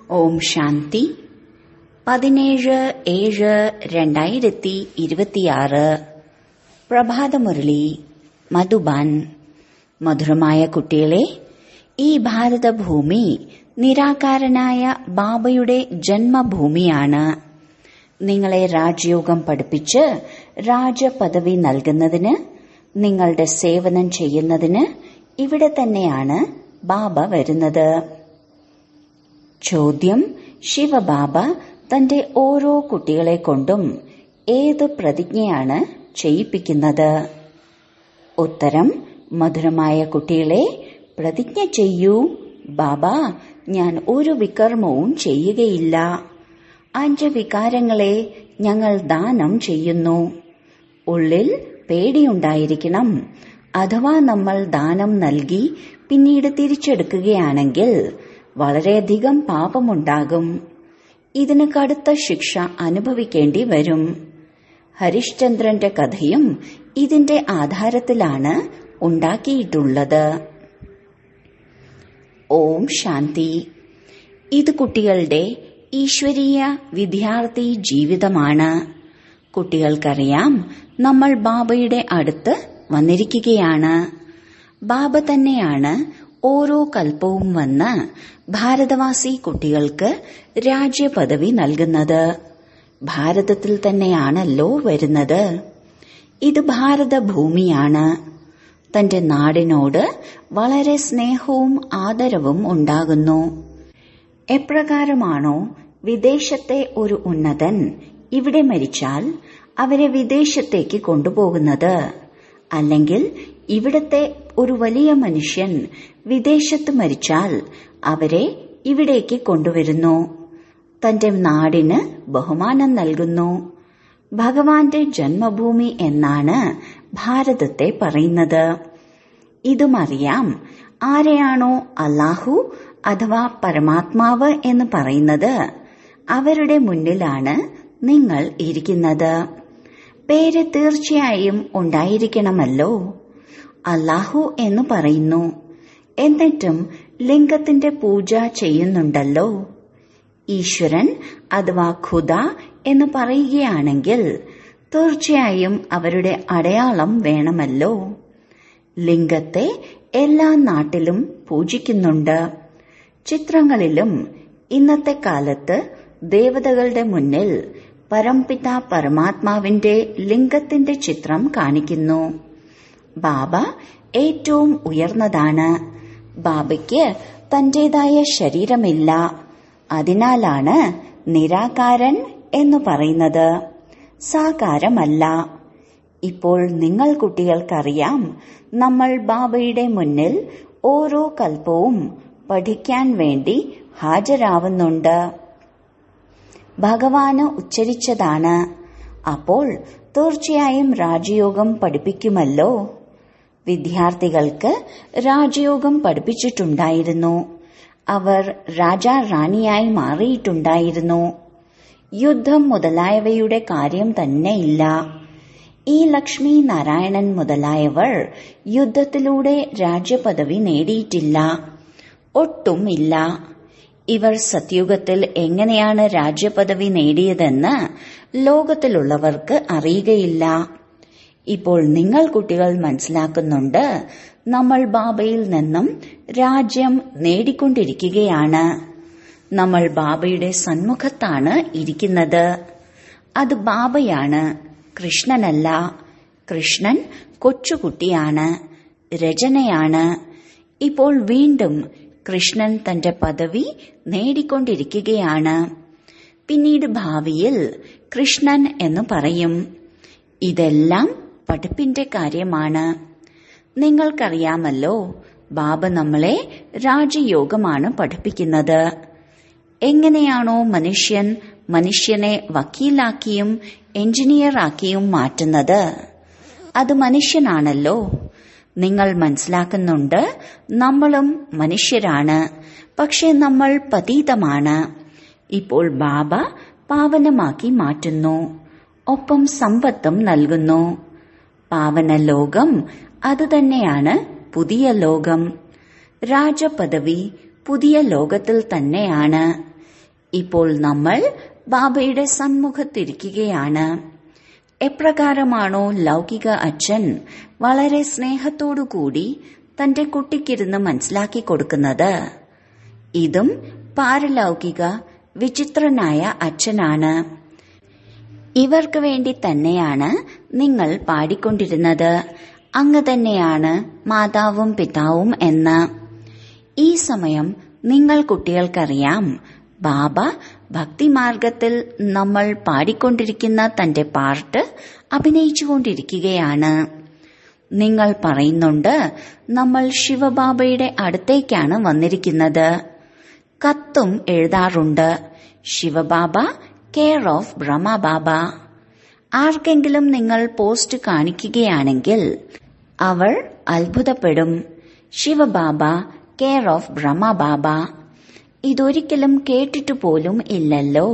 ഓം ശാന്തി പതിനേഴ് ഏഴ് രണ്ടായിരത്തി ഇരുപത്തിയാറ് പ്രഭാതമുരളി മധുബാൻ മധുരമായ കുട്ടികളെ ഈ ഭാരതഭൂമി നിരാകാരനായ ബാബയുടെ ജന്മഭൂമിയാണ് നിങ്ങളെ രാജയോഗം പഠിപ്പിച്ച് രാജപദവി നൽകുന്നതിന് നിങ്ങളുടെ സേവനം ചെയ്യുന്നതിന് ഇവിടെ തന്നെയാണ് ബാബ വരുന്നത് ചോദ്യം ശിവബാബ തന്റെ ഓരോ കുട്ടികളെ കൊണ്ടും ഏത് പ്രതിജ്ഞയാണ് ചെയ്യിപ്പിക്കുന്നത് ഉത്തരം മധുരമായ കുട്ടികളെ പ്രതിജ്ഞ ചെയ്യൂ ബാബ ഞാൻ ഒരു വികർമ്മവും ചെയ്യുകയില്ല അഞ്ച് വികാരങ്ങളെ ഞങ്ങൾ ദാനം ചെയ്യുന്നു ഉള്ളിൽ പേടിയുണ്ടായിരിക്കണം അഥവാ നമ്മൾ ദാനം നൽകി പിന്നീട് തിരിച്ചെടുക്കുകയാണെങ്കിൽ വളരെയധികം പാപമുണ്ടാകും ഇതിന് കടുത്ത ശിക്ഷ അനുഭവിക്കേണ്ടി വരും ഹരിശ്ചന്ദ്രന്റെ കഥയും ഇതിന്റെ ആധാരത്തിലാണ് ഉണ്ടാക്കിയിട്ടുള്ളത് ഓം ശാന്തി ഇത് കുട്ടികളുടെ ഈശ്വരീയ വിദ്യാർത്ഥി ജീവിതമാണ് കുട്ടികൾക്കറിയാം നമ്മൾ ബാബയുടെ അടുത്ത് വന്നിരിക്കുകയാണ് ബാബ തന്നെയാണ് ഓരോ കൽപ്പവും വന്ന് ഭാരതവാസി കുട്ടികൾക്ക് രാജ്യപദവി നൽകുന്നത് ഭാരതത്തിൽ തന്നെയാണല്ലോ വരുന്നത് ഇത് ഭാരതഭൂമിയാണ് തന്റെ നാടിനോട് വളരെ സ്നേഹവും ആദരവും ഉണ്ടാകുന്നു എപ്രകാരമാണോ വിദേശത്തെ ഒരു ഉന്നതൻ ഇവിടെ മരിച്ചാൽ അവരെ വിദേശത്തേക്ക് കൊണ്ടുപോകുന്നത് അല്ലെങ്കിൽ ഇവിടത്തെ ഒരു വലിയ മനുഷ്യൻ വിദേശത്ത് മരിച്ചാൽ അവരെ ഇവിടേക്ക് കൊണ്ടുവരുന്നു തന്റെ നാടിന് ബഹുമാനം നൽകുന്നു ഭഗവാന്റെ ജന്മഭൂമി എന്നാണ് ഭാരതത്തെ പറയുന്നത് ഇതുമറിയാം ആരെയാണോ അല്ലാഹു അഥവാ പരമാത്മാവ് എന്ന് പറയുന്നത് അവരുടെ മുന്നിലാണ് നിങ്ങൾ ഇരിക്കുന്നത് പേര് തീർച്ചയായും ഉണ്ടായിരിക്കണമല്ലോ അല്ലാഹു എന്ന് പറയുന്നു എന്നിട്ടും ലിംഗത്തിന്റെ പൂജ ചെയ്യുന്നുണ്ടല്ലോ ഈശ്വരൻ അഥവാ ഖുദ എന്ന് പറയുകയാണെങ്കിൽ തീർച്ചയായും അവരുടെ അടയാളം വേണമല്ലോ ലിംഗത്തെ എല്ലാ നാട്ടിലും പൂജിക്കുന്നുണ്ട് ചിത്രങ്ങളിലും ഇന്നത്തെ കാലത്ത് ദേവതകളുടെ മുന്നിൽ പരംപിത പരമാത്മാവിന്റെ ലിംഗത്തിന്റെ ചിത്രം കാണിക്കുന്നു ബാബ ഏറ്റവും ഉയർന്നതാണ് ബാബയ്ക്ക് തന്റേതായ ശരീരമില്ല അതിനാലാണ് നിരാകാരൻ എന്ന് പറയുന്നത് സാകാരമല്ല ഇപ്പോൾ നിങ്ങൾ കുട്ടികൾക്കറിയാം നമ്മൾ ബാബയുടെ മുന്നിൽ ഓരോ കൽപ്പവും പഠിക്കാൻ വേണ്ടി ഹാജരാവുന്നുണ്ട് ഭഗവാന് ഉച്ചരിച്ചതാണ് അപ്പോൾ തീർച്ചയായും രാജയോഗം പഠിപ്പിക്കുമല്ലോ വിദ്യാർത്ഥികൾക്ക് രാജയോഗം പഠിപ്പിച്ചിട്ടുണ്ടായിരുന്നു അവർ രാജാ റാണിയായി മാറിയിട്ടുണ്ടായിരുന്നു യുദ്ധം മുതലായവയുടെ കാര്യം തന്നെയില്ല ഈ ലക്ഷ്മി നാരായണൻ മുതലായവർ യുദ്ധത്തിലൂടെ രാജ്യപദവി നേടിയിട്ടില്ല ഒട്ടും ഇല്ല ഇവർ സത്യുഗത്തിൽ എങ്ങനെയാണ് രാജ്യപദവി നേടിയതെന്ന് ലോകത്തിലുള്ളവർക്ക് അറിയുകയില്ല ഇപ്പോൾ നിങ്ങൾ കുട്ടികൾ മനസ്സിലാക്കുന്നുണ്ട് നമ്മൾ ബാബയിൽ നിന്നും രാജ്യം നേടിക്കൊണ്ടിരിക്കുകയാണ് നമ്മൾ ബാബയുടെ സന്മുഖത്താണ് ഇരിക്കുന്നത് അത് ബാബയാണ് കൃഷ്ണനല്ല കൃഷ്ണൻ കൊച്ചുകുട്ടിയാണ് രചനയാണ് ഇപ്പോൾ വീണ്ടും കൃഷ്ണൻ തന്റെ പദവി നേടിക്കൊണ്ടിരിക്കുകയാണ് പിന്നീട് ഭാവിയിൽ കൃഷ്ണൻ എന്ന് പറയും ഇതെല്ലാം പഠിപ്പിന്റെ കാര്യമാണ് നിങ്ങൾക്കറിയാമല്ലോ ബാബ നമ്മളെ രാജയോഗമാണ് പഠിപ്പിക്കുന്നത് എങ്ങനെയാണോ മനുഷ്യൻ മനുഷ്യനെ വക്കീലാക്കിയും എഞ്ചിനീയറാക്കിയും മാറ്റുന്നത് അത് മനുഷ്യനാണല്ലോ നിങ്ങൾ മനസ്സിലാക്കുന്നുണ്ട് നമ്മളും മനുഷ്യരാണ് പക്ഷെ നമ്മൾ പതീതമാണ് ഇപ്പോൾ ബാബ പാവനമാക്കി മാറ്റുന്നു ഒപ്പം സമ്പത്തും നൽകുന്നു പാവന ലോകം അതുതന്നെയാണ് പുതിയ ലോകം രാജപദവി പുതിയ ലോകത്തിൽ തന്നെയാണ് ഇപ്പോൾ നമ്മൾ ബാബയുടെ സന്മുഖത്തിരിക്കുകയാണ് എപ്രകാരമാണോ ലൗകിക അച്ഛൻ വളരെ സ്നേഹത്തോടുകൂടി തന്റെ കുട്ടിക്കിരുന്ന് മനസ്സിലാക്കി കൊടുക്കുന്നത് ഇതും പാരലൗകിക വിചിത്രനായ അച്ഛനാണ് ഇവർക്ക് വേണ്ടി തന്നെയാണ് നിങ്ങൾ പാടിക്കൊണ്ടിരുന്നത് അങ്ങ് തന്നെയാണ് മാതാവും പിതാവും എന്ന് ഈ സമയം നിങ്ങൾ കുട്ടികൾക്കറിയാം ബാബ ഭക്തിമാർഗത്തിൽ നമ്മൾ പാടിക്കൊണ്ടിരിക്കുന്ന തന്റെ പാർട്ട് അഭിനയിച്ചുകൊണ്ടിരിക്കുകയാണ് നിങ്ങൾ പറയുന്നുണ്ട് നമ്മൾ ശിവബാബയുടെ അടുത്തേക്കാണ് വന്നിരിക്കുന്നത് കത്തും എഴുതാറുണ്ട് ശിവബാബ കെയർ ഓഫ് ബ്രഹ്മബാബ ആർക്കെങ്കിലും നിങ്ങൾ പോസ്റ്റ് കാണിക്കുകയാണെങ്കിൽ അവർ അത്ഭുതപ്പെടും ശിവബാബ കെയർ ഓഫ് ബ്രഹ്മബാബ ഇതൊരിക്കലും കേട്ടിട്ടു പോലും ഇല്ലല്ലോ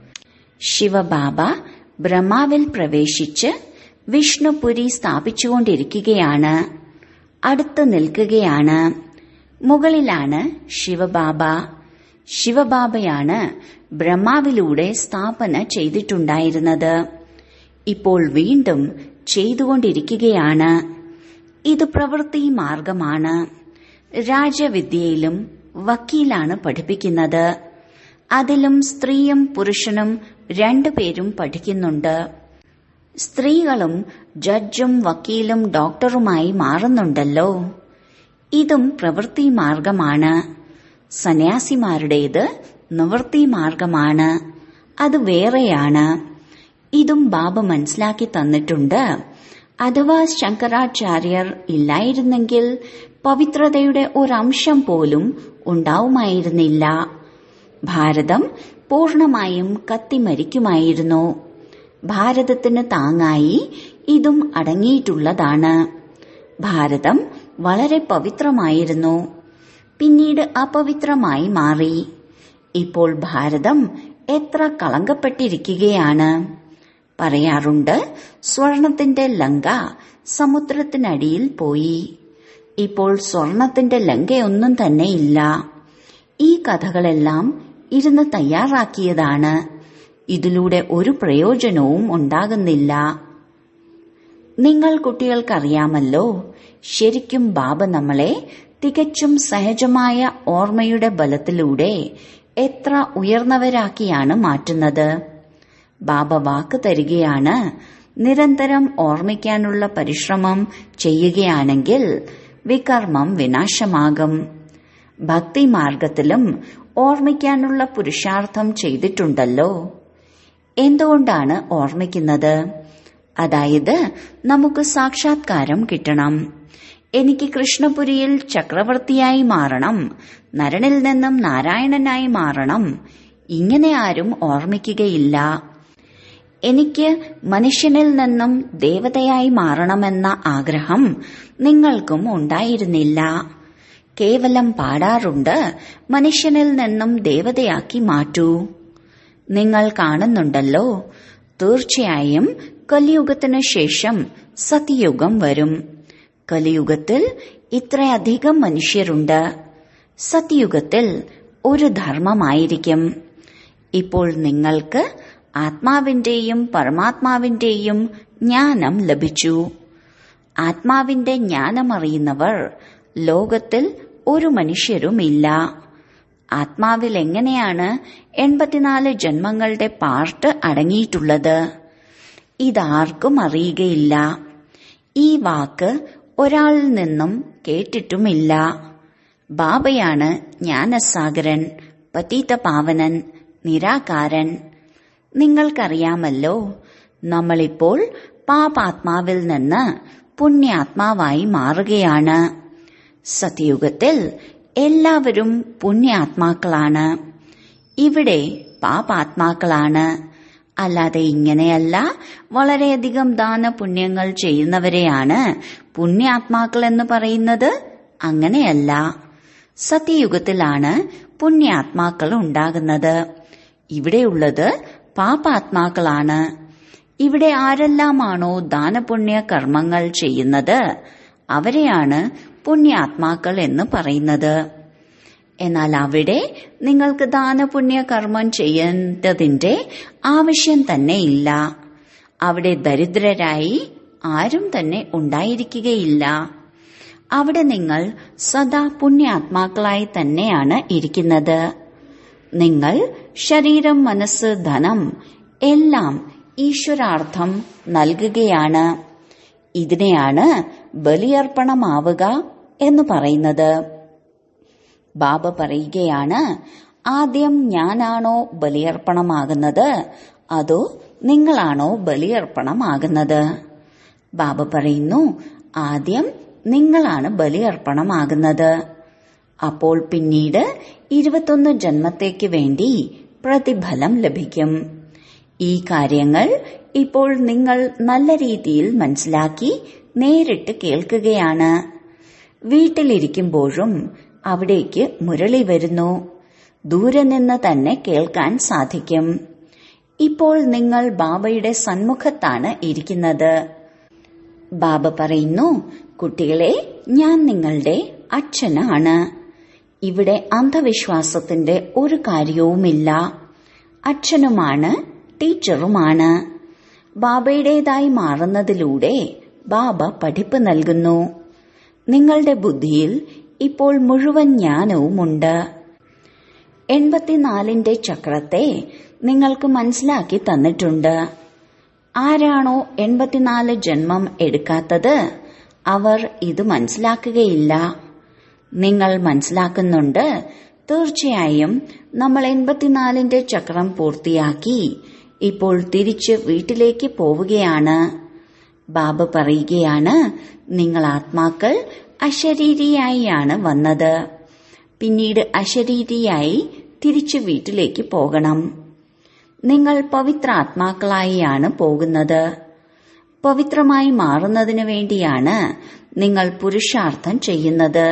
ശിവബാബ ബ്രഹ്മാവിൽ പ്രവേശിച്ച് വിഷ്ണുപുരി സ്ഥാപിച്ചുകൊണ്ടിരിക്കുകയാണ് അടുത്ത് നിൽക്കുകയാണ് മുകളിലാണ് ശിവബാബ ശിവബാബയാണ് ബ്രഹ്മാവിലൂടെ സ്ഥാപന ചെയ്തിട്ടുണ്ടായിരുന്നത് ഇപ്പോൾ വീണ്ടും ചെയ്തുകൊണ്ടിരിക്കുകയാണ് ഇത് പ്രവൃത്തി മാർഗമാണ് രാജവിദ്യയിലും വക്കീലാണ് പഠിപ്പിക്കുന്നത് അതിലും സ്ത്രീയും പുരുഷനും രണ്ടുപേരും പഠിക്കുന്നുണ്ട് സ്ത്രീകളും ജഡ്ജും വക്കീലും ഡോക്ടറുമായി മാറുന്നുണ്ടല്ലോ ഇതും പ്രവൃത്തി മാർഗമാണ് സന്യാസിമാരുടേത് നിവൃത്തി മാർഗമാണ് അത് വേറെയാണ് ഇതും ബാബ മനസ്സിലാക്കി തന്നിട്ടുണ്ട് അഥവാ ശങ്കരാചാര്യർ ഇല്ലായിരുന്നെങ്കിൽ പവിത്രതയുടെ ഒരംശം പോലും ഉണ്ടാവുമായിരുന്നില്ല ഭാരതം പൂർണമായും കത്തിമരിക്കുമായിരുന്നു ഭാരതത്തിന് താങ്ങായി ഇതും അടങ്ങിയിട്ടുള്ളതാണ് ഭാരതം വളരെ പവിത്രമായിരുന്നു പിന്നീട് അപവിത്രമായി മാറി ഇപ്പോൾ ഭാരതം എത്ര കളങ്കപ്പെട്ടിരിക്കുകയാണ് പറയാറുണ്ട് സ്വർണത്തിന്റെ ലങ്ക സമുദ്രത്തിനടിയിൽ പോയി ഇപ്പോൾ സ്വർണത്തിന്റെ ലങ്കയൊന്നും തന്നെ ഇല്ല ഈ കഥകളെല്ലാം ഇരുന്ന് തയ്യാറാക്കിയതാണ് ഇതിലൂടെ ഒരു പ്രയോജനവും ഉണ്ടാകുന്നില്ല നിങ്ങൾ കുട്ടികൾക്കറിയാമല്ലോ ശരിക്കും ബാബ നമ്മളെ തികച്ചും സഹജമായ ഓർമ്മയുടെ ബലത്തിലൂടെ എത്ര ഉയർന്നവരാക്കിയാണ് മാറ്റുന്നത് ബാബ വാക്ക് തരികയാണ് നിരന്തരം ഓർമ്മിക്കാനുള്ള പരിശ്രമം ചെയ്യുകയാണെങ്കിൽ വികർമ്മം വിനാശമാകും ഭക്തിമാർഗത്തിലും ഓർമ്മിക്കാനുള്ള പുരുഷാർത്ഥം ചെയ്തിട്ടുണ്ടല്ലോ എന്തുകൊണ്ടാണ് ഓർമ്മിക്കുന്നത് അതായത് നമുക്ക് സാക്ഷാത്കാരം കിട്ടണം എനിക്ക് കൃഷ്ണപുരിയിൽ ചക്രവർത്തിയായി മാറണം നരനിൽ നിന്നും നാരായണനായി മാറണം ഇങ്ങനെ ആരും ഓർമ്മിക്കുകയില്ല എനിക്ക് മനുഷ്യനിൽ നിന്നും ദേവതയായി മാറണമെന്ന ആഗ്രഹം നിങ്ങൾക്കും ഉണ്ടായിരുന്നില്ല കേവലം പാടാറുണ്ട് മനുഷ്യനിൽ നിന്നും ദേവതയാക്കി മാറ്റൂ നിങ്ങൾ കാണുന്നുണ്ടല്ലോ തീർച്ചയായും കലിയുഗത്തിനു ശേഷം സത്യയുഗം വരും കലിയുഗത്തിൽ ഇത്രയധികം മനുഷ്യരുണ്ട് സത്യയുഗത്തിൽ ഒരു ധർമ്മമായിരിക്കും ഇപ്പോൾ നിങ്ങൾക്ക് ആത്മാവിന്റെയും പരമാത്മാവിന്റെയും ജ്ഞാനം ലഭിച്ചു ആത്മാവിന്റെ ജ്ഞാനമറിയുന്നവർ ലോകത്തിൽ ഒരു മനുഷ്യരുമില്ല ആത്മാവിൽ എങ്ങനെയാണ് എൺപത്തിനാല് ജന്മങ്ങളുടെ പാർട്ട് അടങ്ങിയിട്ടുള്ളത് ഇതാർക്കും അറിയുകയില്ല ഈ വാക്ക് ഒരാളിൽ നിന്നും കേട്ടിട്ടുമില്ല ബാബയാണ് ജ്ഞാനസാഗരൻ പതീത പാവനൻ നിരാകാരൻ നിങ്ങൾക്കറിയാമല്ലോ നമ്മളിപ്പോൾ പാപാത്മാവിൽ നിന്ന് പുണ്യാത്മാവായി മാറുകയാണ് സത്യയുഗത്തിൽ എല്ലാവരും പുണ്യാത്മാക്കളാണ് ഇവിടെ പാപാത്മാക്കളാണ് അല്ലാതെ ഇങ്ങനെയല്ല വളരെയധികം ദാന പുണ്യങ്ങൾ ചെയ്യുന്നവരെയാണ് പുണ്യാത്മാക്കൾ എന്ന് പറയുന്നത് അങ്ങനെയല്ല സത്യയുഗത്തിലാണ് പുണ്യാത്മാക്കൾ ഉണ്ടാകുന്നത് ഇവിടെയുള്ളത് പാപാത്മാക്കളാണ് ഇവിടെ ആരെല്ലാമാണോ ദാനപുണ്യ കർമ്മങ്ങൾ ചെയ്യുന്നത് അവരെയാണ് പുണ്യാത്മാക്കൾ എന്ന് പറയുന്നത് എന്നാൽ അവിടെ നിങ്ങൾക്ക് ദാനപുണ്യ കർമ്മം ചെയ്യേണ്ടതിന്റെ ആവശ്യം തന്നെ ഇല്ല അവിടെ ദരിദ്രരായി ആരും തന്നെ ഉണ്ടായിരിക്കുകയില്ല അവിടെ നിങ്ങൾ സദാ പുണ്യാത്മാക്കളായി തന്നെയാണ് ഇരിക്കുന്നത് നിങ്ങൾ ശരീരം മനസ്സ് ധനം എല്ലാം ഈശ്വരാർത്ഥം നൽകുകയാണ് ഇതിനെയാണ് ബലിയർപ്പണമാവുക എന്ന് പറയുന്നത് ബാബ പറയുകയാണ് ആദ്യം ഞാനാണോ ബലിയർപ്പണമാകുന്നത് അതോ നിങ്ങളാണോ ബലിയർപ്പണമാകുന്നത് ബാബ പറയുന്നു ആദ്യം നിങ്ങളാണ് ബലിയർപ്പണമാകുന്നത് അപ്പോൾ പിന്നീട് ഇരുപത്തൊന്ന് ജന്മത്തേക്ക് വേണ്ടി പ്രതിഫലം ലഭിക്കും ഈ കാര്യങ്ങൾ ഇപ്പോൾ നിങ്ങൾ നല്ല രീതിയിൽ മനസ്സിലാക്കി നേരിട്ട് കേൾക്കുകയാണ് വീട്ടിലിരിക്കുമ്പോഴും അവിടേക്ക് മുരളി വരുന്നു ദൂരെ നിന്ന് തന്നെ കേൾക്കാൻ സാധിക്കും ഇപ്പോൾ നിങ്ങൾ ബാബയുടെ സന്മുഖത്താണ് ഇരിക്കുന്നത് ബാബ പറയുന്നു കുട്ടികളെ ഞാൻ നിങ്ങളുടെ അച്ഛനാണ് ഇവിടെ അന്ധവിശ്വാസത്തിന്റെ ഒരു കാര്യവുമില്ല അച്ഛനുമാണ് ടീച്ചറുമാണ് ബാബയുടേതായി മാറുന്നതിലൂടെ ബാബ പഠിപ്പ് നൽകുന്നു നിങ്ങളുടെ ബുദ്ധിയിൽ ഇപ്പോൾ മുഴുവൻ ജ്ഞാനവുമുണ്ട് എൺപത്തിനാലിന്റെ ചക്രത്തെ നിങ്ങൾക്ക് മനസ്സിലാക്കി തന്നിട്ടുണ്ട് ആരാണോ എൺപത്തിനാല് ജന്മം എടുക്കാത്തത് അവർ ഇത് മനസ്സിലാക്കുകയില്ല നിങ്ങൾ മനസ്സിലാക്കുന്നുണ്ട് തീർച്ചയായും നമ്മൾ എൺപത്തിനാലിന്റെ ചക്രം പൂർത്തിയാക്കി ഇപ്പോൾ തിരിച്ച് വീട്ടിലേക്ക് പോവുകയാണ് ബാബ പറയുകയാണ് നിങ്ങൾ ആത്മാക്കൾ അശരീരിയായാണ് വന്നത് പിന്നീട് അശരീരിയായി തിരിച്ചു വീട്ടിലേക്ക് പോകണം നിങ്ങൾ പവിത്ര ആത്മാക്കളായിയാണ് പോകുന്നത് പവിത്രമായി മാറുന്നതിനു വേണ്ടിയാണ് നിങ്ങൾ പുരുഷാർത്ഥം ചെയ്യുന്നത്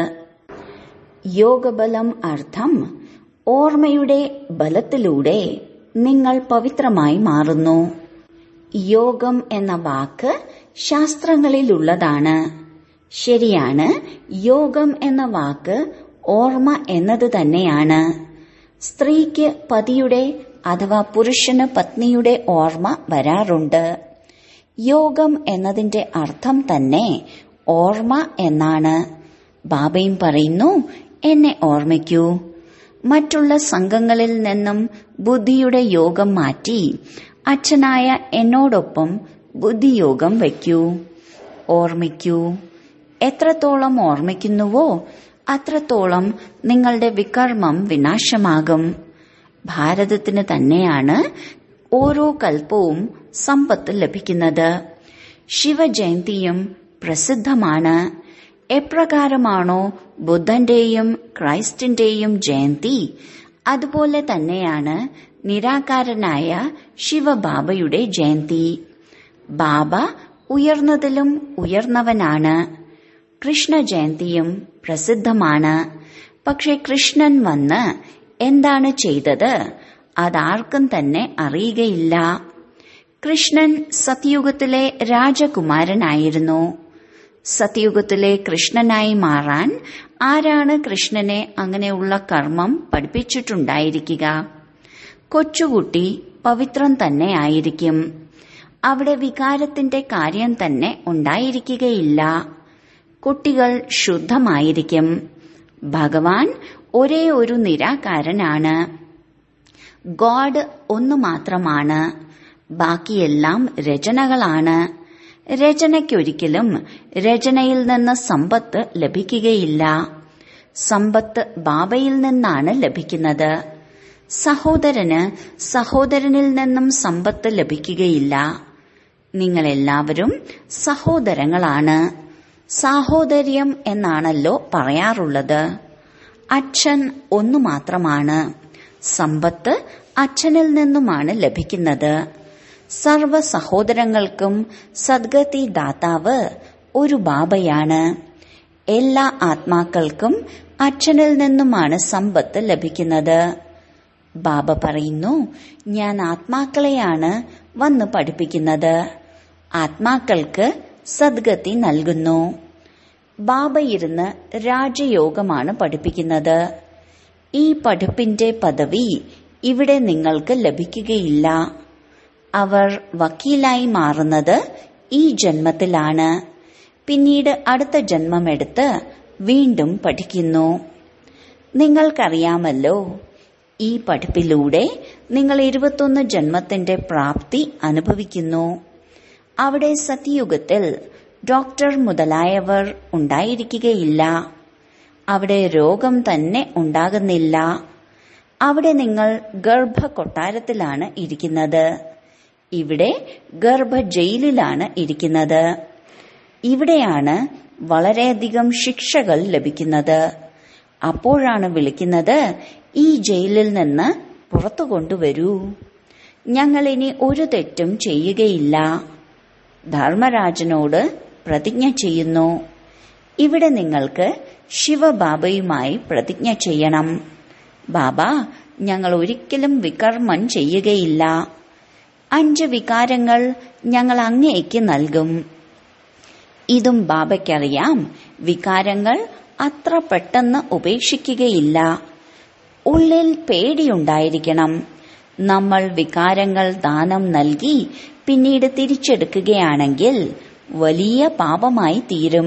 യോഗബലം അർത്ഥം ഓർമ്മയുടെ ബലത്തിലൂടെ നിങ്ങൾ പവിത്രമായി മാറുന്നു യോഗം എന്ന വാക്ക് ശാസ്ത്രങ്ങളിലുള്ളതാണ് ശരിയാണ് യോഗം എന്ന വാക്ക് ഓർമ്മ എന്നത് തന്നെയാണ് സ്ത്രീക്ക് പതിയുടെ അഥവാ പുരുഷന് പത്നിയുടെ ഓർമ്മ വരാറുണ്ട് യോഗം എന്നതിന്റെ അർത്ഥം തന്നെ ഓർമ്മ എന്നാണ് ബാബയും പറയുന്നു എന്നെ ഓർമ്മിക്കൂ മറ്റുള്ള സംഘങ്ങളിൽ നിന്നും ബുദ്ധിയുടെ യോഗം മാറ്റി അച്ഛനായ എന്നോടൊപ്പം ബുദ്ധിയോഗം വയ്ക്കൂ ഓർമ്മിക്കൂ എത്രത്തോളം ഓർമ്മിക്കുന്നുവോ അത്രത്തോളം നിങ്ങളുടെ വികർമ്മം വിനാശമാകും ഭാരതത്തിന് തന്നെയാണ് ഓരോ കൽപ്പവും സമ്പത്ത് ലഭിക്കുന്നത് ശിവജയന്തിയും പ്രസിദ്ധമാണ് എപ്രകാരമാണോ ബുദ്ധന്റെയും ക്രൈസ്റ്റിന്റെയും ജയന്തി അതുപോലെ തന്നെയാണ് നിരാകാരനായ ശിവബാബയുടെ ജയന്തി ബാബ ഉയർന്നതിലും ഉയർന്നവനാണ് കൃഷ്ണ ജയന്തിയും പ്രസിദ്ധമാണ് പക്ഷെ കൃഷ്ണൻ വന്ന് എന്താണ് ചെയ്തത് അതാർക്കും തന്നെ അറിയുകയില്ല കൃഷ്ണൻ സത്യുഗത്തിലെ രാജകുമാരനായിരുന്നു സത്യുഗത്തിലെ കൃഷ്ണനായി മാറാൻ ആരാണ് കൃഷ്ണനെ അങ്ങനെയുള്ള കർമ്മം പഠിപ്പിച്ചിട്ടുണ്ടായിരിക്കുക കൊച്ചുകുട്ടി പവിത്രം തന്നെ ആയിരിക്കും അവിടെ വികാരത്തിന്റെ കാര്യം തന്നെ ഉണ്ടായിരിക്കുകയില്ല കുട്ടികൾ ശുദ്ധമായിരിക്കും ഭഗവാൻ ഒരേ ഒരു നിരാകാരനാണ് ഗോഡ് ഒന്നു മാത്രമാണ് ബാക്കിയെല്ലാം രചനകളാണ് രചനയ്ക്കൊരിക്കലും രചനയിൽ നിന്ന് സമ്പത്ത് ലഭിക്കുകയില്ല സമ്പത്ത് ബാബയിൽ നിന്നാണ് ലഭിക്കുന്നത് സഹോദരന് സഹോദരനിൽ നിന്നും സമ്പത്ത് ലഭിക്കുകയില്ല നിങ്ങളെല്ലാവരും സഹോദരങ്ങളാണ് സാഹോദര്യം എന്നാണല്ലോ പറയാറുള്ളത് അച്ഛൻ ഒന്നു മാത്രമാണ് സമ്പത്ത് അച്ഛനിൽ നിന്നുമാണ് ലഭിക്കുന്നത് സർവ സഹോദരങ്ങൾക്കും സദ്ഗതി ദാതാവ് ഒരു ബാബയാണ് എല്ലാ ആത്മാക്കൾക്കും അച്ഛനിൽ നിന്നുമാണ് സമ്പത്ത് ലഭിക്കുന്നത് ബാബ പറയുന്നു ഞാൻ ആത്മാക്കളെയാണ് വന്ന് പഠിപ്പിക്കുന്നത് ആത്മാക്കൾക്ക് സദ്ഗതി നൽകുന്നു ബാബ ഇരുന്ന് രാജയോഗമാണ് പഠിപ്പിക്കുന്നത് ഈ പഠിപ്പിന്റെ പദവി ഇവിടെ നിങ്ങൾക്ക് ലഭിക്കുകയില്ല അവർ വക്കീലായി മാറുന്നത് ഈ ജന്മത്തിലാണ് പിന്നീട് അടുത്ത ജന്മമെടുത്ത് വീണ്ടും പഠിക്കുന്നു നിങ്ങൾക്കറിയാമല്ലോ ഈ പഠിപ്പിലൂടെ നിങ്ങൾ ഇരുപത്തൊന്ന് ജന്മത്തിന്റെ പ്രാപ്തി അനുഭവിക്കുന്നു അവിടെ സത്യയുഗത്തിൽ ഡോക്ടർ മുതലായവർ ഉണ്ടായിരിക്കുകയില്ല അവിടെ രോഗം തന്നെ ഉണ്ടാകുന്നില്ല അവിടെ നിങ്ങൾ ഗർഭ കൊട്ടാരത്തിലാണ് ഇരിക്കുന്നത് ഇവിടെ ഗർഭ ജയിലിലാണ് ഇരിക്കുന്നത് ഇവിടെയാണ് വളരെയധികം ശിക്ഷകൾ ലഭിക്കുന്നത് അപ്പോഴാണ് വിളിക്കുന്നത് ഈ ജയിലിൽ നിന്ന് പുറത്തു കൊണ്ടുവരൂ ഞങ്ങൾ ഇനി ഒരു തെറ്റും ചെയ്യുകയില്ല ധർമ്മരാജനോട് പ്രതിജ്ഞ ചെയ്യുന്നു ഇവിടെ നിങ്ങൾക്ക് ശിവബാബയുമായി പ്രതിജ്ഞ ചെയ്യണം ബാബ ഞങ്ങൾ ഒരിക്കലും വികർമ്മം ചെയ്യുകയില്ല അഞ്ച് വികാരങ്ങൾ ഞങ്ങൾ അങ്ങേക്ക് നൽകും ഇതും ബാബയ്ക്കറിയാം വികാരങ്ങൾ അത്ര പെട്ടെന്ന് ഉപേക്ഷിക്കുകയില്ല ഉള്ളിൽ പേടിയുണ്ടായിരിക്കണം നമ്മൾ വികാരങ്ങൾ ദാനം നൽകി പിന്നീട് തിരിച്ചെടുക്കുകയാണെങ്കിൽ വലിയ പാപമായി തീരും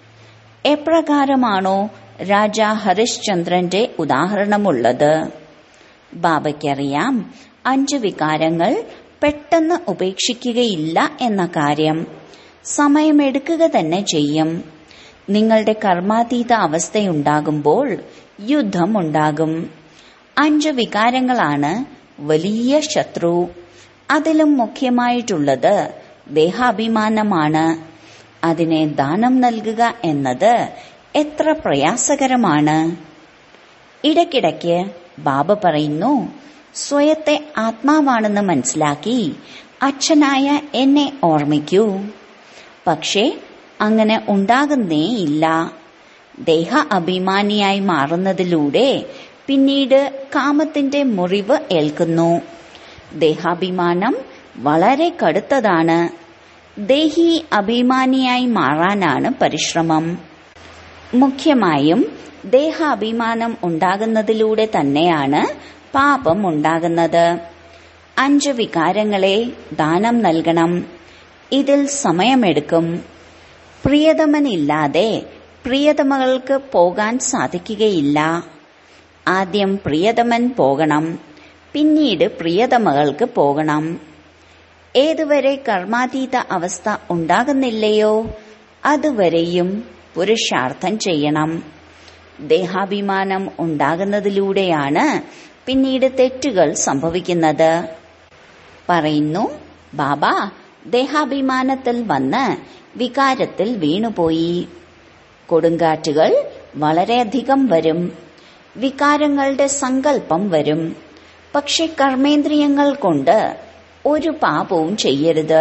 എപ്രകാരമാണോ രാജ ഹരിശ്ചന്ദ്രന്റെ ഉദാഹരണമുള്ളത് ബാബയ്ക്കറിയാം അഞ്ച് വികാരങ്ങൾ പെട്ടെന്ന് ഉപേക്ഷിക്കുകയില്ല എന്ന കാര്യം സമയമെടുക്കുക തന്നെ ചെയ്യും നിങ്ങളുടെ കർമാതീത അവസ്ഥയുണ്ടാകുമ്പോൾ യുദ്ധമുണ്ടാകും അഞ്ച് വികാരങ്ങളാണ് വലിയ ശത്രു അതിലും മുഖ്യമായിട്ടുള്ളത് ദേഹാഭിമാനമാണ് അതിനെ ദാനം നൽകുക എന്നത് എത്ര പ്രയാസകരമാണ് ഇടയ്ക്കിടയ്ക്ക് ബാബ പറയുന്നു സ്വയത്തെ ആത്മാവാണെന്ന് മനസ്സിലാക്കി അച്ഛനായ എന്നെ ഓർമ്മിക്കൂ പക്ഷേ അങ്ങനെ ഉണ്ടാകുന്നേയില്ല ദേഹ അഭിമാനിയായി മാറുന്നതിലൂടെ പിന്നീട് കാമത്തിന്റെ മുറിവ് ഏൽക്കുന്നു ദേഹാഭിമാനം വളരെ കടുത്തതാണ് ദേഹി അഭിമാനിയായി മാറാനാണ് പരിശ്രമം മുഖ്യമായും ദേഹാഭിമാനം ഉണ്ടാകുന്നതിലൂടെ തന്നെയാണ് പാപം ഉണ്ടാകുന്നത് അഞ്ച് വികാരങ്ങളെ ദാനം നൽകണം ഇതിൽ സമയമെടുക്കും പ്രിയതമനില്ലാതെ പ്രിയതമകൾക്ക് പോകാൻ സാധിക്കുകയില്ല ആദ്യം പ്രിയതമൻ പോകണം പിന്നീട് പ്രിയതമകൾക്ക് പോകണം ഏതുവരെ കർമാതീത അവസ്ഥ ഉണ്ടാകുന്നില്ലയോ അതുവരെയും പുരുഷാർത്ഥം ചെയ്യണം ദേഹാഭിമാനം ഉണ്ടാകുന്നതിലൂടെയാണ് പിന്നീട് തെറ്റുകൾ സംഭവിക്കുന്നത് പറയുന്നു ബാബ ദേഹാഭിമാനത്തിൽ വന്ന് വികാരത്തിൽ വീണുപോയി കൊടുങ്കാറ്റുകൾ വളരെയധികം വരും വികാരങ്ങളുടെ സങ്കല്പം വരും പക്ഷെ കർമ്മേന്ദ്രിയങ്ങൾ കൊണ്ട് ഒരു പാപവും ചെയ്യരുത്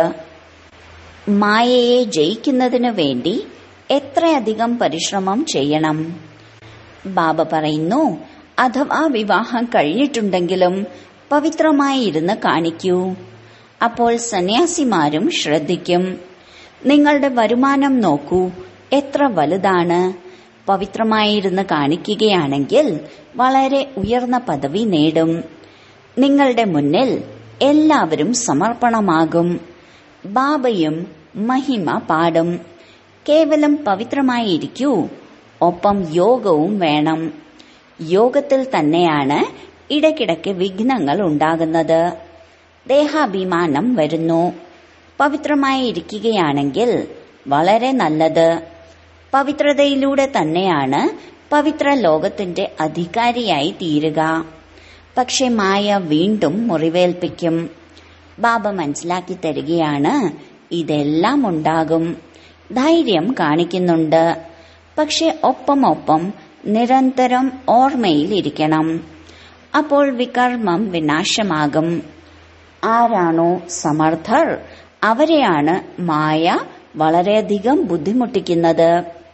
മായയെ ജയിക്കുന്നതിനു വേണ്ടി എത്രയധികം പരിശ്രമം ചെയ്യണം ബാബ പറയുന്നു അഥവാ വിവാഹം കഴിഞ്ഞിട്ടുണ്ടെങ്കിലും പവിത്രമായി ഇരുന്ന് കാണിക്കൂ അപ്പോൾ സന്യാസിമാരും ശ്രദ്ധിക്കും നിങ്ങളുടെ വരുമാനം നോക്കൂ എത്ര വലുതാണ് പവിത്രമായിരുന്ന് കാണിക്കുകയാണെങ്കിൽ വളരെ ഉയർന്ന പദവി നേടും നിങ്ങളുടെ മുന്നിൽ എല്ലാവരും സമർപ്പണമാകും ബാബയും മഹിമ പാടും കേവലം പവിത്രമായിരിക്കൂ ഒപ്പം യോഗവും വേണം യോഗത്തിൽ തന്നെയാണ് ഇടയ്ക്കിടയ്ക്ക് വിഘ്നങ്ങൾ ഉണ്ടാകുന്നത് ദേഹാഭിമാനം വരുന്നു പവിത്രമായി ഇരിക്കുകയാണെങ്കിൽ വളരെ നല്ലത് പവിത്രതയിലൂടെ തന്നെയാണ് പവിത്ര ലോകത്തിന്റെ അധികാരിയായി തീരുക പക്ഷെ മായ വീണ്ടും മുറിവേൽപ്പിക്കും ബാബ മനസ്സിലാക്കി തരികയാണ് ഇതെല്ലാം ഉണ്ടാകും ധൈര്യം കാണിക്കുന്നുണ്ട് പക്ഷെ ഒപ്പം ഒപ്പം നിരന്തരം ഓർമ്മയിൽ ഇരിക്കണം അപ്പോൾ വികർമ്മം വിനാശമാകും ആരാണോ സമർത്ഥർ അവരെയാണ് മായ വളരെയധികം ബുദ്ധിമുട്ടിക്കുന്നത്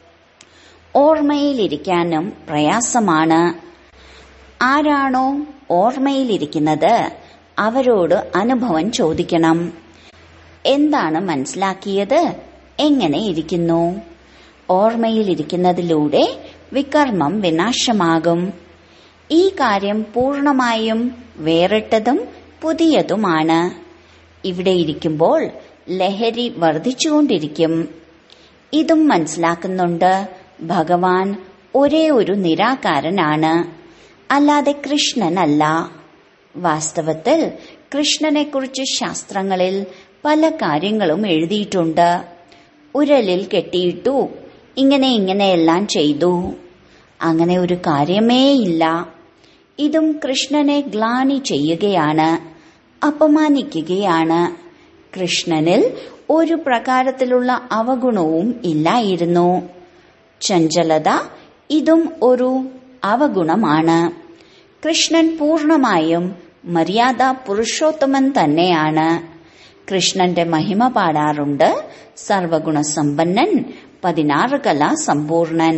ഓർമ്മയിലിരിക്കാനും പ്രയാസമാണ് ആരാണോ ഓർമ്മയിലിരിക്കുന്നത് അവരോട് അനുഭവം ചോദിക്കണം എന്താണ് മനസ്സിലാക്കിയത് എങ്ങനെ ഇരിക്കുന്നു ഓർമ്മയിലിരിക്കുന്നതിലൂടെ വികർമ്മം വിനാശമാകും ഈ കാര്യം പൂർണമായും വേറിട്ടതും പുതിയതുമാണ് ഇവിടെ ഇരിക്കുമ്പോൾ ലഹരി വർദ്ധിച്ചുകൊണ്ടിരിക്കും ഇതും മനസ്സിലാക്കുന്നുണ്ട് ഭഗവാൻ ഒരേ ഒരു നിരാകാരനാണ് അല്ലാതെ കൃഷ്ണനല്ല വാസ്തവത്തിൽ കൃഷ്ണനെക്കുറിച്ച് ശാസ്ത്രങ്ങളിൽ പല കാര്യങ്ങളും എഴുതിയിട്ടുണ്ട് ഉരലിൽ കെട്ടിയിട്ടു ഇങ്ങനെ ഇങ്ങനെയെല്ലാം ചെയ്തു അങ്ങനെ ഒരു കാര്യമേ ഇല്ല ഇതും കൃഷ്ണനെ ഗ്ലാനി ചെയ്യുകയാണ് അപമാനിക്കുകയാണ് കൃഷ്ണനിൽ ഒരു പ്രകാരത്തിലുള്ള അവഗുണവും ഇല്ലായിരുന്നു ചഞ്ചലത ഇതും ഒരു അവഗുണമാണ് കൃഷ്ണൻ പൂർണമായും മര്യാദ പുരുഷോത്തമൻ തന്നെയാണ് കൃഷ്ണന്റെ മഹിമ പാടാറുണ്ട് സർവഗുണസമ്പന്നൻ പതിനാറ് കല സമ്പൂർണൻ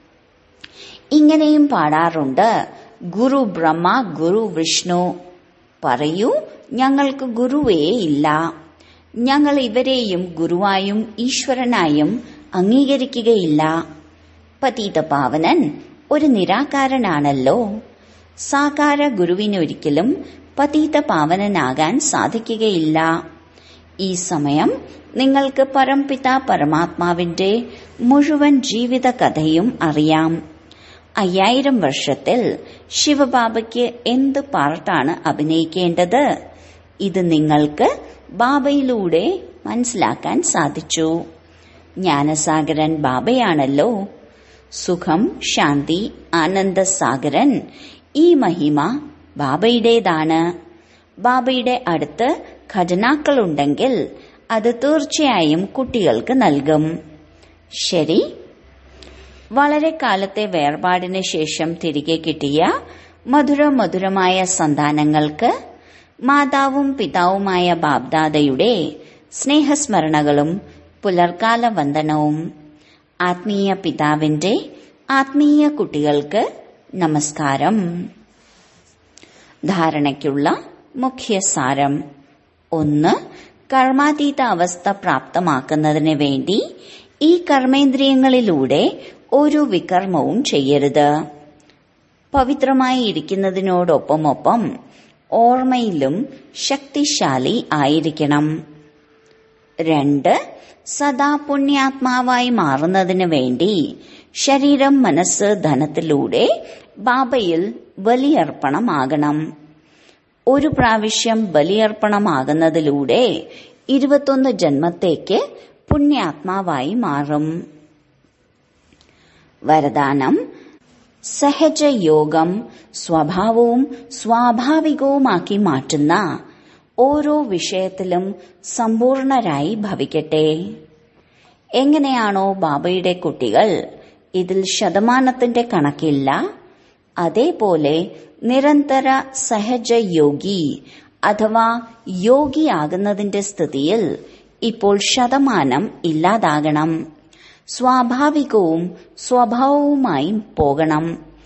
ഇങ്ങനെയും പാടാറുണ്ട് ഗുരു ബ്രഹ്മ ഗുരു വിഷ്ണു പറയൂ ഞങ്ങൾക്ക് ഗുരുവേ ഇല്ല ഞങ്ങൾ ഇവരെയും ഗുരുവായും ഈശ്വരനായും അംഗീകരിക്കുകയില്ല പതീതപാവനൻ ഒരു നിരാകാരനാണല്ലോ സാകാര ഗുരുവിനൊരിക്കലും പതീതപാവനനാകാൻ സാധിക്കുകയില്ല ഈ സമയം നിങ്ങൾക്ക് പരംപിത പരമാത്മാവിന്റെ മുഴുവൻ ജീവിത കഥയും അറിയാം അയ്യായിരം വർഷത്തിൽ ശിവബാബയ്ക്ക് എന്ത് പാർട്ടാണ് അഭിനയിക്കേണ്ടത് ഇത് നിങ്ങൾക്ക് ബാബയിലൂടെ മനസ്സിലാക്കാൻ സാധിച്ചു ജ്ഞാനസാഗരൻ ബാബയാണല്ലോ സുഖം ശാന്തി ആനന്ദസാഗരൻ ഈ മഹിമ ബാബയുടേതാണ് ബാബയുടെ അടുത്ത് ഖജനാക്കളുണ്ടെങ്കിൽ അത് തീർച്ചയായും കുട്ടികൾക്ക് നൽകും ശരി വളരെ കാലത്തെ വേർപാടിന് ശേഷം തിരികെ കിട്ടിയ മധുര മധുരമായ സന്താനങ്ങൾക്ക് മാതാവും പിതാവുമായ ബാബ്ദാദയുടെ സ്നേഹസ്മരണകളും പുലർക്കാല വന്ദനവും ആത്മീയ പിതാവിന്റെ ആത്മീയ കുട്ടികൾക്ക് നമസ്കാരം ധാരണയ്ക്കുള്ള മുഖ്യ സാരം ഒന്ന് കർമാതീത അവസ്ഥ പ്രാപ്തമാക്കുന്നതിന് വേണ്ടി ഈ കർമ്മേന്ദ്രിയങ്ങളിലൂടെ ഒരു വികർമ്മവും ചെയ്യരുത് പവിത്രമായി ഇരിക്കുന്നതിനോടൊപ്പമൊപ്പം ഓർമ്മയിലും ശക്തിശാലി ആയിരിക്കണം രണ്ട് സദാ പുണ്യാത്മാവായി മാറുന്നതിന് വേണ്ടി ശരീരം മനസ്സ് ധനത്തിലൂടെ ബാബയിൽ ബലിയർപ്പണമാകണം ഒരു പ്രാവശ്യം ബലിയർപ്പണമാകുന്നതിലൂടെ ഇരുപത്തൊന്ന് ജന്മത്തേക്ക് പുണ്യാത്മാവായി മാറും വരദാനം സഹജയോഗം സ്വഭാവവും സ്വാഭാവികവുമാക്കി മാറ്റുന്ന ഓരോ വിഷയത്തിലും സമ്പൂർണരായി ഭവിക്കട്ടെ എങ്ങനെയാണോ ബാബയുടെ കുട്ടികൾ ഇതിൽ ശതമാനത്തിന്റെ കണക്കില്ല അതേപോലെ നിരന്തര സഹജയോഗി അഥവാ യോഗിയാകുന്നതിന്റെ സ്ഥിതിയിൽ ഇപ്പോൾ ശതമാനം ഇല്ലാതാകണം സ്വാഭാവികവും സ്വഭാവവുമായി പോകണം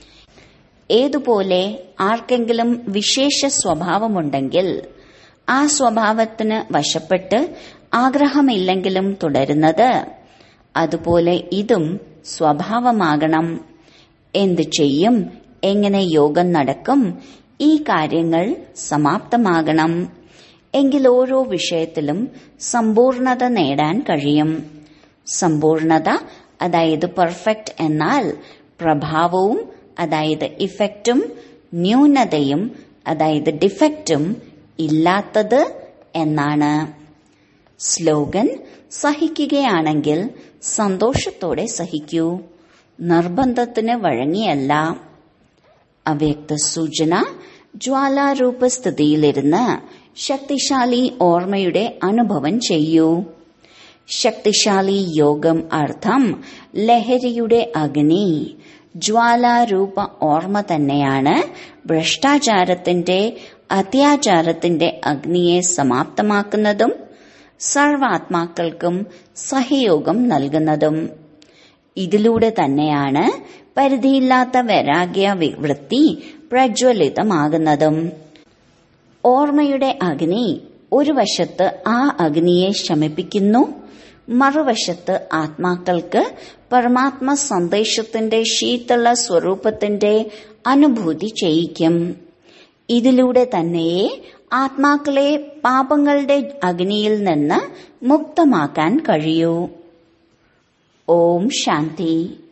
ഏതുപോലെ ആർക്കെങ്കിലും വിശേഷ സ്വഭാവമുണ്ടെങ്കിൽ ആ സ്വഭാവത്തിന് വശപ്പെട്ട് ആഗ്രഹമില്ലെങ്കിലും തുടരുന്നത് അതുപോലെ ഇതും സ്വഭാവമാകണം എന്തു ചെയ്യും എങ്ങനെ യോഗം നടക്കും ഈ കാര്യങ്ങൾ സമാപ്തമാകണം എങ്കിൽ ഓരോ വിഷയത്തിലും സമ്പൂർണത നേടാൻ കഴിയും സമ്പൂർണത അതായത് പെർഫെക്റ്റ് എന്നാൽ പ്രഭാവവും അതായത് ഇഫക്റ്റും ന്യൂനതയും അതായത് ഡിഫക്റ്റും ഇല്ലാത്തത് എന്നാണ് സ്ലോഗൻ സഹിക്കുകയാണെങ്കിൽ സന്തോഷത്തോടെ സഹിക്കൂ നിർബന്ധത്തിന് വഴങ്ങിയല്ല അവ്യക്ത സൂചന ജ്വാലാരൂപസ്ഥിതിയിലിരുന്ന് ശക്തിശാലി ഓർമ്മയുടെ അനുഭവം ചെയ്യൂ ശക്തിശാലി യോഗം അർത്ഥം ലഹരിയുടെ അഗ്നി ജ്വാലാരൂപ ഓർമ്മ തന്നെയാണ് ഭ്രഷ്ടാചാരത്തിന്റെ അത്യാചാരത്തിന്റെ അഗ്നിയെ സമാപ്തമാക്കുന്നതും സർവാത്മാക്കൾക്കും സഹയോഗം നൽകുന്നതും ഇതിലൂടെ തന്നെയാണ് പരിധിയില്ലാത്ത വൈരാഗ്യ വൃത്തി പ്രജ്വലിതമാകുന്നതും ഓർമ്മയുടെ അഗ്നി ഒരു വശത്ത് ആ അഗ്നിയെ ശമിപ്പിക്കുന്നു മറുവശത്ത് ആത്മാക്കൾക്ക് പരമാത്മ സന്ദേശത്തിന്റെ ശീതള സ്വരൂപത്തിന്റെ അനുഭൂതി ചെയ്യിക്കും ഇതിലൂടെ തന്നെയേ ആത്മാക്കളെ പാപങ്ങളുടെ അഗ്നിയിൽ നിന്ന് മുക്തമാക്കാൻ കഴിയൂ ഓം ശാന്തി